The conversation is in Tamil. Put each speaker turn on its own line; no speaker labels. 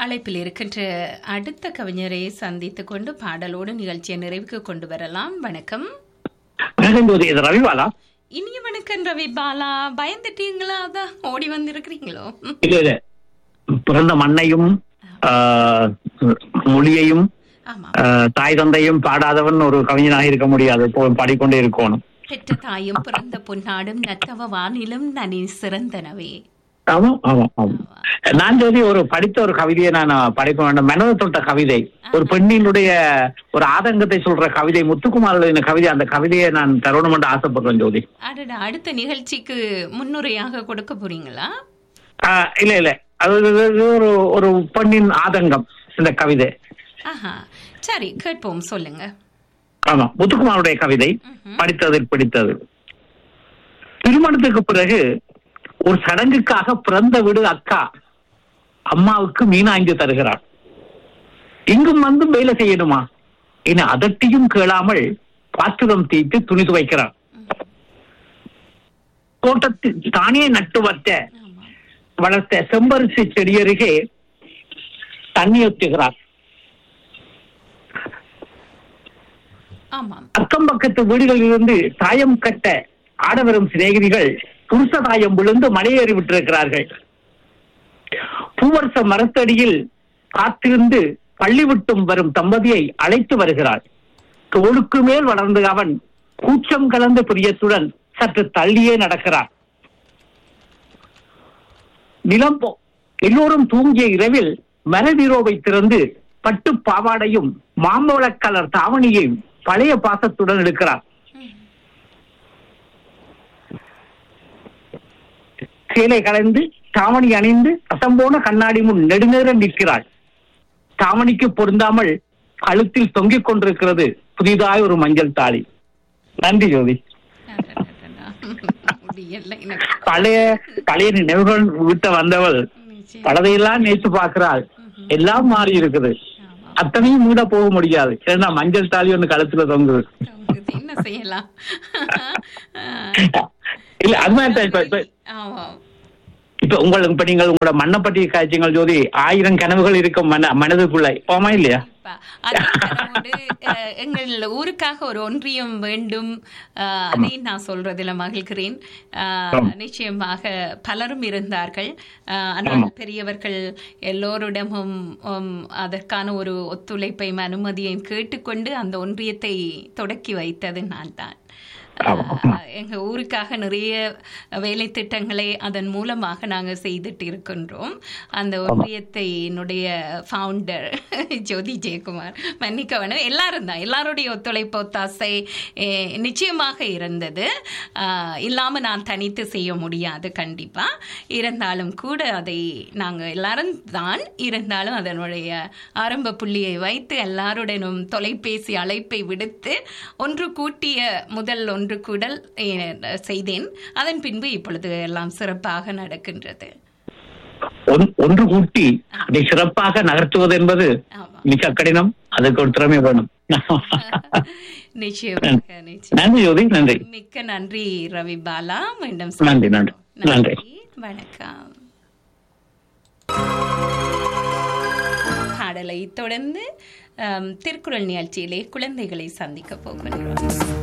அழைப்பில் இருக்கின்ற அடுத்த கவிஞரை சந்தித்துக் கொண்டு பாடலோடு நிகழ்ச்சியை நிறைவுக்கு கொண்டு வரலாம் வணக்கம்
வணக்கம் ஜோதி இது ரவிவாலா
இனிய வணக்கம் ரவி பாலா பயந்துட்டீங்களா அதான் ஓடி வந்திருக்கிறீங்களோ
இல்ல இல்ல பிறந்த மண்ணையும் ஆஹ், மொழியையும்
ஆமா
ஆஹ், தாய் தந்தையும் பாடாதவன் ஒரு கவிஞனாக இருக்க முடியாது இப்போ பாடிக்கொண்டே இருக்கணும்
பெற்ற தாயும் பிறந்த பொன்னாடும் நத்தவ வானிலும் நனி சிறந்தனவே
ஆமா ஆமா ஆமா நான் ஜோதி ஒரு படித்த ஒரு கவிதையை நான் படைக்க வேண்டும் மனதை தொட்ட கவிதை ஒரு பெண்ணினுடைய ஒரு ஆதங்கத்தை சொல்ற கவிதை முத்துக்குமார் எழுதின கவிதை அந்த கவிதையை நான் தருணம் என்று ஆசைப்படுறேன் ஜோதி
அடடா அடுத்த நிகழ்ச்சிக்கு முன்னுரையாக கொடுக்க போறீங்களா
ஆஹ், இல்ல இல்ல அது இது- இது ஒரு ஒரு பெண்ணின் ஆதங்கம் இந்த கவிதை
ஆஹா சரி கேட்போம் சொல்லுங்க
ஆமா முத்துக்குமாருடைய கவிதை படித்ததில் பிடித்தது திருமணத்துக்கு பிறகு ஒரு சடங்குக்காக பிறந்த வீடு அக்கா அம்மாவுக்கு மீனாய்ந்து தருகிறார் இங்கும் வந்து வேலை செய்யணுமா என அதட்டியும் கேளாமல் பாத்திரம் தீட்டு துணி துவைக்கிறார் தோட்டத்தில் தானே நட்டு வந்த
ஆமா
வளர்த்த செம்பருத்தி செடி அருகே தண்ணி ஊற்றுகிறார்
ஆமாம்
அக்கம் பக்கத்து வீடுகளில் இருந்து தாயம் கட்ட ஆட வரும் சிநேகிதிகள் புருஷ தாயம் விழுந்து மலையேறி விட்டிருக்கிறார்கள் பூவரச மரத்தடியில் காத்திருந்து பள்ளி விட்டும் வரும் தம்பதியை அழைத்து வருகிறாள் தோளுக்கு மேல் வளர்ந்து அவன் கூச்சம் கலந்த பிரியத்துடன் சற்று தள்ளியே நடக்கிறார் நிலம் போ- எல்லோரும் தூங்கிய இரவில் மரவீரோவை திறந்து பட்டு பாவாடையும் மாம்பழ கலர் தாவணியையும் பழைய பாசத்துடன் எடுக்கிறார் சேலை கலைந்து தாவணி அணிந்து அசம்போன கண்ணாடி முன் நெடுநேரம் நிற்கிறாள் தாவணிக்கு பொருந்தாமல் கழுத்தில் தொங்கிக் கொண்டிருக்கிறது புதிதாய் ஒரு மஞ்சள் தாலி நன்றி ஜோதி
அடடடடா. முடியல எனக்கு
பழைய பழைய நினைவுகள் விட்டு வந்தவள்
நிச்சயம்.
பலதையெல்லாம் நேற்று பார்க்கிறாள் எல்லாம் மாறி இருக்குது
ஆமா.
அத்தனையும் மூட போக முடியாது ஏன்னா மஞ்சள் தாலி ஒண்ணு கழுத்துல தொங்குது
தொங்குது. என்ன செய்யலாம்
இல்ல அது மாதிரி தான் இப்ப இப்ப
ஆமா
இப்ப உங்களுக்கு இப்ப நீங்கள் உங்களோட மண்ணை பற்றி காய்ச்சிங்கள் ஜோதி ஆயிரம் கனவுகள் இருக்கும் மன மனதுக்குள்ள போமா இல்லையா
கண்டிப்பா. அதே கனவோடு, அஹ், எங்கள் ஊருக்காக ஒரு ஒன்றியம் வேண்டும் அஹ், அதை நான் சொல்றதுல மகிழ்கிறேன் அஹ்,
ஆம்.
நிச்சயமாக பலரும் இருந்தார்கள் அஹ், ஆனால் பெரியவர்கள் எல்லோரிடமும் உம், அதற்கான ஒரு ஒத்துழைப்பையும் அனுமதியையும் கேட்டுக்கொண்டு அந்த ஒன்றியத்தை தொடக்கி வைத்தது நான் தான் அஹ், எங்க ஊருக்காக நிறைய வேலை திட்டங்களை அதன் மூலமாக நாங்க செய்துட்டு இருக்கின்றோம் அந்த ஒன்றியத்தை என்னுடைய ஃபவுண்டர் ஜோதி ஜெயக்குமார் மன்னிக்க வேணும் எல்லாரும் தான் எல்லாருடைய ஒத்துழைப்பு ஒத்தாசை eh, நிச்சயமாக இருந்தது அஹ், இல்லாம நான் தனித்து செய்ய முடியாது கண்டிப்பா இருந்தாலும் கூட அதை நாங்க எல்லாரும் தான் இருந்தாலும் அதனுடைய ஆரம்ப புள்ளியை வைத்து எல்லாருடனும் தொலைபேசி அழைப்பை விடுத்து ஒன்று கூட்டிய முதல் ஒன்று கூடல் eh, செய்தேன் அதன் பின்பு இப்பொழுது எல்லாம் சிறப்பாக நடக்கின்றது
ஒன்- ஒன்று கூட்டி அதை சிறப்பாக நகர்த்துவது என்பது
ஆமா
மிக கடினம் அதுக்கு ஒரு திறமை வேணும்
நிச்சயமாக நிச்சயம்
நன்றி ஜோதி நன்றி
மிக்க நன்றி ரவி பாலா மீண்டும்
நன்றி, நன்றி.
சந்திப்போம்.
நன்றி.
வணக்கம் பாடலை தொடர்ந்து அம், திருக்குறள் நிகழ்ச்சியிலே குழந்தைகளை சந்திக்க போகின்றோம்